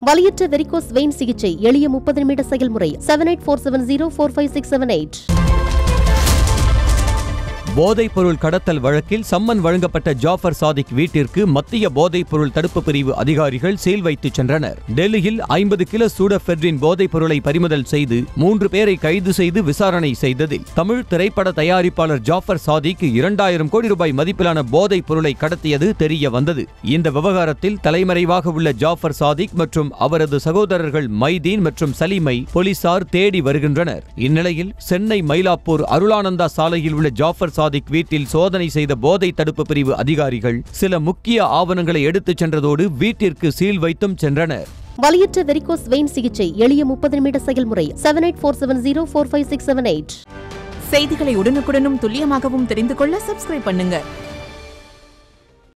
வலியற்ற varicose vein சிகிச்சை எளிய முப்பது நிமிட செயல்முறை seven eight four seven zero four five six seven eight போதைப் பொருள் கடத்தல் வழக்கில் சம்மன் வழங்கப்பட்ட ஜாஃபர் சாதிக் வீட்டிற்கு மத்திய போதைப் பொருள் தடுப்பு பிரிவு அதிகாரிகள் சீல் வைத்துச் சென்றனர் டெல்லியில் ஐம்பது கிலோ சூடபெட்ரின் போதைப் பொருளை பறிமுதல் செய்து மூன்று பேரை கைது செய்து விசாரணை செய்ததில் தமிழ் திரைப்பட தயாரிப்பாளர் ஜாஃபர் சாதிக் இரண்டாயிரம் கோடி ரூபாய் மதிப்பிலான போதைப் பொருளை கடத்தியது தெரிய வந்தது இந்த விவகாரத்தில் தலைமறைவாக உள்ள ஜாஃபர் சாதிக் மற்றும் அவரது சகோதரர்கள் மைதீன் மற்றும் சலீமை போலீசார் தேடி வருகின்றனர் இந்நிலையில் சென்னை மயிலாப்பூர் அருளானந்தா சாலையில் உள்ள ஜாஃபர் சாதிக் வீட்டில் சோதனை செய்த போதை தடுப்பு பிரிவு அதிகாரிகள் சில முக்கிய ஆவணங்களை எடுத்துச் சென்றதோடு வீட்டிற்கு சீல் வைத்தும் சென்றனர் வலியற்ற வெரிகோஸ் வெயின் சிகிச்சை எளிய முப்பது நிமிட செயல்முறை seven eight four seven zero four five six seven eight செய்திகளை உடனுக்குடனும் துல்லியமாகவும் தெரிந்து கொள்ள சப்ஸ்கிரைப் பண்ணுங்க